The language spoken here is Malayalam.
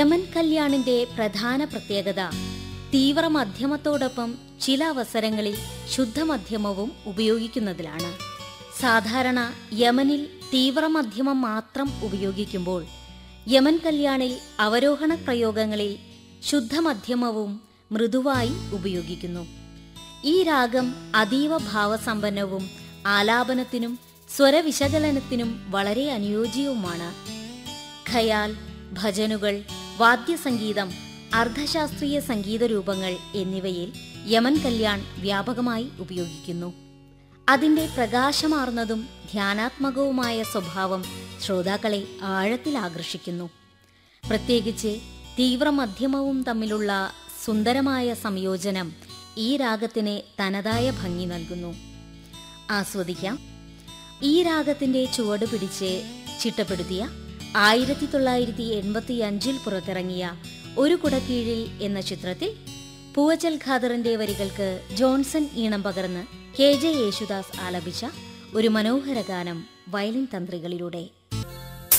യമൻ കല്യാണിന്റെ പ്രധാന പ്രത്യേകത തീവ്ര മധ്യമത്തോടൊപ്പം ചില അവസരങ്ങളിൽ ശുദ്ധമധ്യമവും ഉപയോഗിക്കുന്നതിലാണ് സാധാരണ യമനിൽ തീവ്ര മധ്യമം മാത്രം ഉപയോഗിക്കുമ്പോൾ യമൻ കല്യാണിൽ അവരോഹണ പ്രയോഗങ്ങളിൽ ശുദ്ധമധ്യമവും മൃദുവായി ഉപയോഗിക്കുന്നു ഈ രാഗം അതീവ ഭാവസമ്പന്നവും ആലാപനത്തിനും സ്വരവിശകലനത്തിനും വളരെ അനുയോജ്യവുമാണ് ഖയാൽ ഭജനുകൾ വാദ്യസംഗീതം അർദ്ധശാസ്ത്രീയ സംഗീത രൂപങ്ങൾ എന്നിവയിൽ യമൻ കല്യാൺ വ്യാപകമായി ഉപയോഗിക്കുന്നു അതിന്റെ പ്രകാശമാർന്നതും ധ്യാനാത്മകവുമായ സ്വഭാവം ശ്രോതാക്കളെ ആഴത്തിൽ ആകർഷിക്കുന്നു പ്രത്യേകിച്ച് തീവ്രമധ്യമവും തമ്മിലുള്ള സുന്ദരമായ സംയോജനം ഈ രാഗത്തിന് തനതായ ഭംഗി നൽകുന്നു ആസ്വദിക്കാം ഈ രാഗത്തിന്റെ ചുവട് പിടിച്ച് ചിട്ടപ്പെടുത്തിയ ആയിരത്തി തൊള്ളായിരത്തി എൺപത്തി അഞ്ചിൽ പുറത്തിറങ്ങിയ ഒരു കുടക്കീഴിൽ എന്ന ചിത്രത്തിൽ പൂവച്ചൽ ഖാദറിന്റെ വരികൾക്ക് ജോൺസൺ ഈണം പകർന്ന് കെ ജെ യേശുദാസ് ആലപിച്ച ഒരു മനോഹര ഗാനം വയലിൻ തന്ത്രികളിലൂടെ